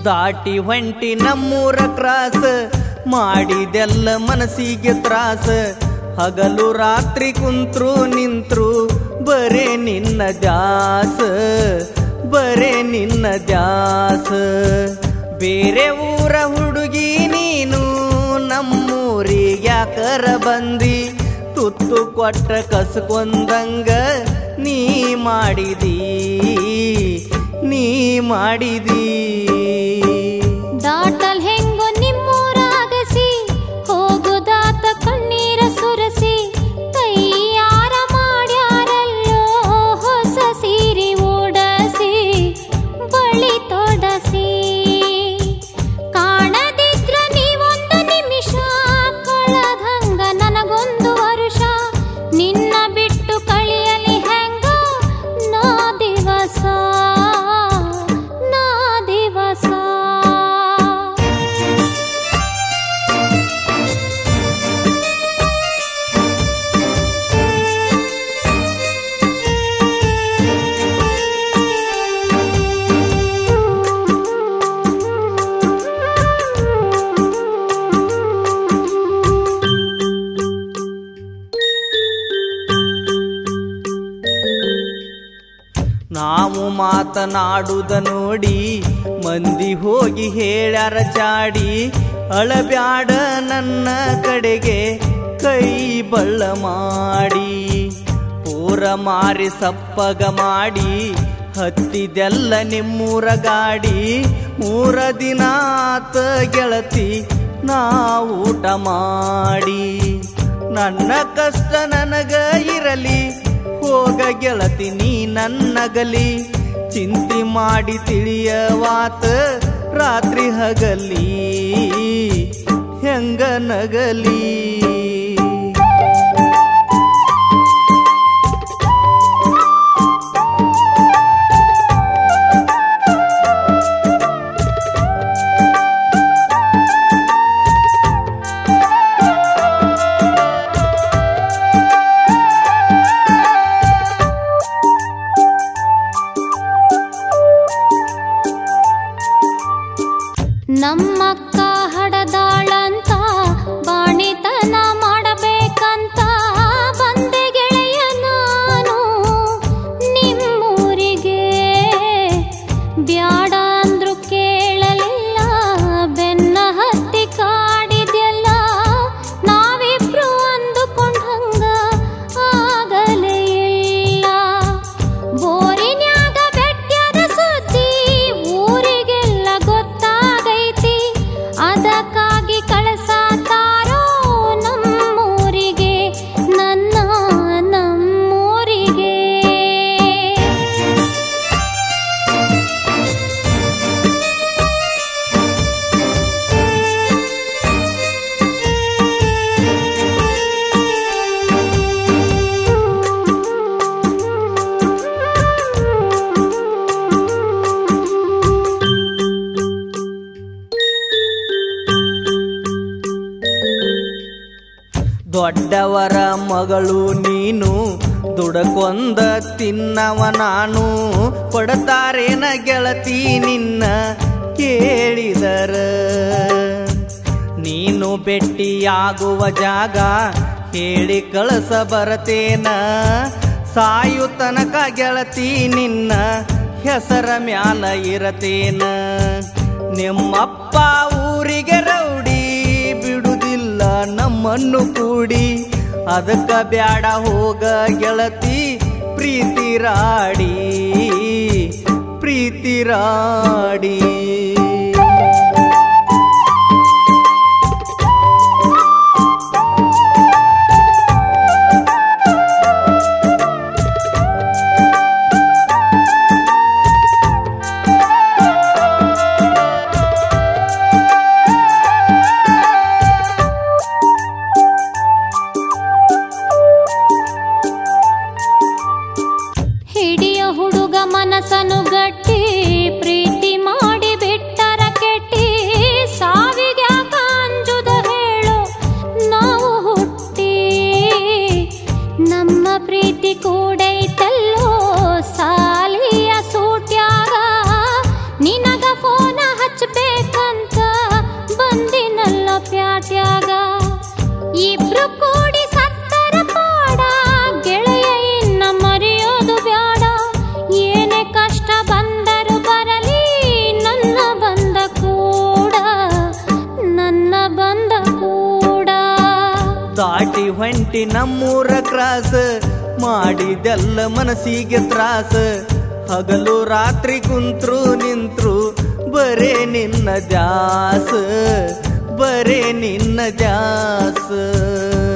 ದಾಟಿ ಹೊಂಟಿ ನಮ್ಮೂರ ಕ್ರಾಸ ಮಾಡಿದೆಲ್ಲ ಮನಸ್ಸಿಗೆ ತ್ರಾಸ ಹಗಲು ರಾತ್ರಿ ಕುಂತ್ರು ನಿಂತ್ರು ಬರೇ ನಿನ್ನ ದ್ಯಾಸ ಬರೇ ನಿನ್ನ ದ್ಯಾಸ ಬೇರೆ ಊರ ಹುಡುಗಿ ನೀನು ನಮ್ಮೂರಿಗೆ ಯಾಕರ ಬಂದಿ ತುತ್ತು ಕೊಟ್ಟ ಕಸ್ಕೊಂದಂಗ ನೀ ಮಾಡಿದಿ ನೀ ಮಾಡಿದಿ ದಾಟಲ್ ಹೆಂಗೋ ನಿಮ್ಮೂರಾಗಸಿ ಹೋಗುದಾತ ಕಣ್ಣೀರ ಸುರಸಿ ತಯ್ಯಾರ ಮಾಡ್ಯಾರಲ್ಲೋ ಹೊಸ ಸೀರೆ ಓಡಸಿ ಬಳಿ ತೊಡಸಿ ಕಾಣದಿದ್ರ ನೀವೊಂದು ನಿಮಿಷ ಕಳದಂಗ ನನಗೊಂದು ವರುಷ ನಿನ್ನ ಬಿಟ್ಟು ಕಳಿಯಲಿ ಹೆಂಗ ನಾ ದಿವಸ ನಾ ದಿವಸ ನಾವು ಮಾತನಾಡುದ ನೋಡಿ ಮಂದಿ ಹೋಗಿ ಹೇಳ್ಯಾರ ಚಾಡಿ ಅಳಬ್ಯಾಡ ನನ್ನ ಕಡೆಗೆ ಕೈ ಬಳ್ಳ ಮಾಡಿ ಪೂರ ಮಾರಿ ಸಪ್ಪಗ ಮಾಡಿ ಹತ್ತಿದೆಲ್ಲ ನಿಮ್ಮೂರ ಗಾಡಿ ಮೂರ ದಿನ ಆತ ಗೆಳತಿ ನಾ ಊಟ ಮಾಡಿ ನನ್ನ ಕಷ್ಟ ನನಗ ಇರಲಿ ಹೋಗ ಗೆಳತಿ ನೀ ನನ್ನಗಲಿ ಚಿಂತೆ ಮಾಡಿ ತಿಳಿಯವಾತ ರಾತ್ರಿ ಹಗಲಿ ಹೆಂಗ ನಗಲಿ ನಮ್ಮಕ್ಕ ಹಡದಾಳಂತ ಬಾಣಿತನ ಮಾಡಬೇಕಂತ ಬಂದೆ ಗೆಳೆಯ ನಾನು ನಿಮ್ಮೂರಿಗೆ ಬ್ಯಾಡ ಅಂದ್ರು ಕೇಳಲಿಲ್ಲ ಬೆನ್ನ ಹತ್ತಿ ಕಾಡಿದೆಲ್ಲ ನಾವಿಬ್ರು ಅಂದುಕೊಂಡಂಗ ಆಗಲೇ ಇಲ್ಲ ಬೋರಿನ್ಯಾಗ ಬೆಟ್ಟ್ಯದ ಸುದ್ದಿ ಊರಿಗೆಲ್ಲ ಗೊತ್ತಾಗೈತಿ ಅದಕ್ಕಾಗಿ ಕಳಸಾತಾರೋ ನಮ್ಮೂರಿಗೆ ನನ್ನ ನಮ್ಮೂರಿಗೆ ದೊಡ್ಡವರ ಮಗಳು ನೀನು ದುಡಕೊಂದ ತಿನ್ನವ ನಾನು ಕೊಡತಾರೇನ ಗೆಳತಿ ನಿನ್ನ ಕೇಳಿದರ ನೀನು ಭೆಟ್ಟಿಯಾಗುವ ಜಾಗ ಹೇಳಿ ಕಳಸ ಬರತೇನ ಸಾಯು ತನಕ ಗೆಳತಿ ನಿನ್ನ ಹೆಸರ ಮ್ಯಾಲ ಇರತೇನ ನಿಮ್ಮಪ್ಪ ಊರಿಗೆ ರೌಡಿ ಬಿಡುದಿಲ್ಲ ನಮ್ಮನ್ನು ಕೂಡಿ ಅದಕ್ಕ ಬ್ಯಾಡ ಹೋಗ ಗೆಳತಿ ಪ್ರೀತಿ ರಾಡಿ ಪ್ರೀತಿ ರಾಡಿ ಹಿಡಿಯ ಹುಡುಗ ಮನಸ್ಸನ್ನು ಗಟ್ಟಿ ಪ್ರೀತಿ ಮಾಡಿ ದಾಟಿ ಹೊಂಟಿ ನಮ್ಮೂರ ಕ್ರಾಸ್ ಮಾಡಿದೆಲ್ಲ ಮನಸ್ಸಿಗೆ ತ್ರಾಸ ಹಗಲು ರಾತ್ರಿ ಕುಂತ್ರು ನಿಂತ್ರು ಬರೇ ನಿನ್ನ ಜಾಸ ಬರೇ ನಿನ್ನ ಜಾಸ